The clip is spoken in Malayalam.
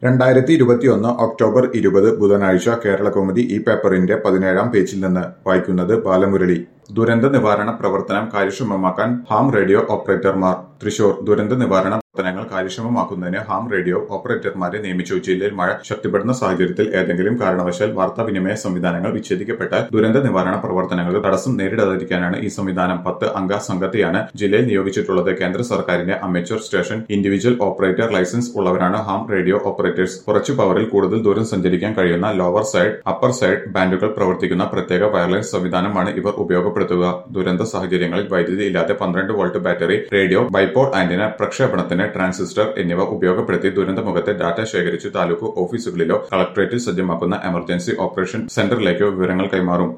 രണ്ടായിരത്തി ഇരുപത്തിയൊന്ന് ഒക്ടോബർ ഇരുപത് ബുധനാഴ്ച കേരളകൗമുദി ഈ പേപ്പറിന്റെ പതിനേഴാം പേജിൽ നിന്ന് വായിക്കുന്നത് ബാലമുരളി ദുരന്ത നിവാരണ പ്രവർത്തനം കാര്യക്ഷമമാക്കാൻ ഹാം റേഡിയോ ഓപ്പറേറ്റർമാർ തൃശൂർ ദുരന്ത നിവാരണ പ്രവർത്തനങ്ങൾ കാര്യക്ഷമമാക്കുന്നതിന് ഹാം റേഡിയോ ഓപ്പറേറ്റർമാരെ നിയമിച്ചു ജില്ലയിൽ മഴ ശക്തിപ്പെടുന്ന സാഹചര്യത്തിൽ ഏതെങ്കിലും കാരണവശാൽ വാർത്താവിനിമയ സംവിധാനങ്ങൾ വിച്ഛേദിക്കപ്പെട്ടാൽ ദുരന്ത നിവാരണ പ്രവർത്തനങ്ങൾക്ക് തടസ്സം നേരിടാതിരിക്കാനാണ് ഈ സംവിധാനം പത്ത് അംഗ സംഘത്തെയാണ് ജില്ലയിൽ നിയോഗിച്ചിട്ടുള്ളത് കേന്ദ്ര സർക്കാരിന്റെ amateur station individual operator licence ഉള്ളവരാണ് ഹാം റേഡിയോ ഓപ്പറേറ്റേഴ്സ് കുറച്ചു പവറിൽ കൂടുതൽ ദൂരം സഞ്ചരിക്കാൻ കഴിയുന്ന ലോവർ സൈഡ് അപ്പർ സൈഡ് ബാൻഡുകൾ പ്രവർത്തിക്കുന്ന പ്രത്യേക വയർലെസ് സംവിധാനമാണ് ഇവർ ഉപയോഗപ്പെടുത്തുക ദുരന്ത സാഹചര്യങ്ങളിൽ വൈദ്യുതി ഇല്ലാതെ പന്ത്രണ്ട് volt battery radio dipole antenna പ്രക്ഷേപണത്തിന് ട്രാൻസിസ്റ്റർ എന്നിവ ഉപയോഗപ്പെടുത്തി ദുരന്തമുഖത്തെ ഡാറ്റ ശേഖരിച്ച് താലൂക്ക് ഓഫീസുകളിലോ കളക്ടറേറ്റിൽ സജ്ജമാക്കുന്ന എമർജൻസി ഓപ്പറേഷൻ സെന്ററിലേക്കോ വിവരങ്ങൾ കൈമാറും